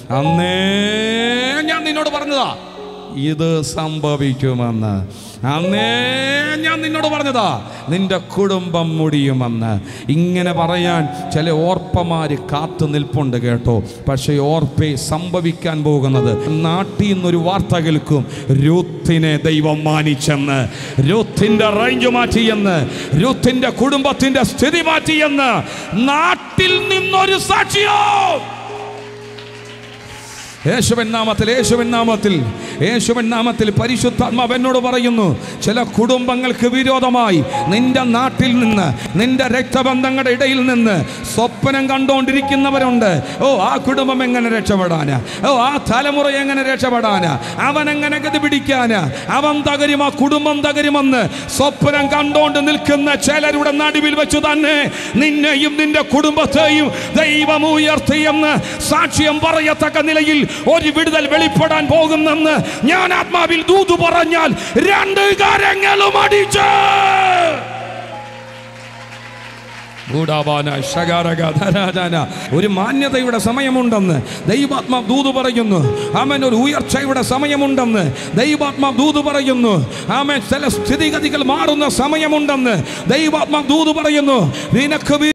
അന്നേ ഞാൻ നിന്നോട് പറഞ്ഞതാ ഇത് സംഭവിക്കുമെന്ന് അന്നേ ഞാൻ നിന്നോട് പറഞ്ഞതാ നിന്റെ കുടുംബം മുടിയുമെന്ന് ഇങ്ങനെ പറയാൻ ചില ഓർപ്പമാര് കാത്തു നിൽപ്പുണ്ട് കേട്ടോ പക്ഷേ ഓർപ്പെ സംഭവിക്കാൻ പോകുന്നത് നാട്ടിൽ നിന്നൊരു വാർത്ത കേൾക്കും രൂത്തിനെ ദൈവം മാനിച്ചെന്ന് രൂത്തിന്റെ റേഞ്ച് മാറ്റിയെന്ന് രൂത്തിന്റെ കുടുംബത്തിന്റെ സ്ഥിതി മാറ്റിയെന്ന് നാട്ടിൽ നിന്നൊരു സാക്ഷിയോ യേശുവൻ നാമത്തിൽ യേശുവൻ നാമത്തിൽ യേശുവൻ നാമത്തിൽ പരിശുദ്ധാത്മാവ് എന്നോട് പറയുന്നു ചില കുടുംബങ്ങൾക്ക് വിരോധമായി നിന്റെ നാട്ടിൽ നിന്ന് നിന്റെ രക്തബന്ധങ്ങളുടെ ഇടയിൽ നിന്ന് സ്വപ്നം കണ്ടുകൊണ്ടിരിക്കുന്നവരുണ്ട് ഓ ആ കുടുംബം എങ്ങനെ രക്ഷപ്പെടാന് ഓ ആ തലമുറ എങ്ങനെ രക്ഷപ്പെടാന് അവൻ എങ്ങനെ ഗതി പിടിക്കാന് അവൻ തകരും ആ കുടുംബം തകരുമെന്ന് സ്വപ്നം കണ്ടുകൊണ്ട് നിൽക്കുന്ന ചിലരുടെ നടുവിൽ വെച്ച് തന്നെ നിന്നെയും നിന്റെ കുടുംബത്തെയും ദൈവം ഉയർത്തിയെന്ന് സാക്ഷ്യം പറയത്തക്ക നിലയിൽ ഒരു വിടുതൽ വെളിപ്പെടാൻ പോകുന്നെന്ന് ഞാൻ ആത്മാവിൽ ദൂതു പറഞ്ഞാൽ രണ്ട് കരങ്ങളും അടിച്ച് ഗൂഢാപാന, ശകാരക, ധരാജാന. ഒരു മാന്യതയുടെ സമയമുണ്ടെന്ന് ദൈവാത്മാ ദൂത് പറയുന്നു ആമൻ ഒരു ഉയർച്ചയുടെ സമയമുണ്ടെന്ന് ദൈവാത്മാ ദൂത് പറയുന്നു ആമൻ ചില സ്ഥിതിഗതികൾ മാറുന്ന സമയമുണ്ടെന്ന് ദൈവാത്മാ ദൂത് പറയുന്നു നിനക്ക്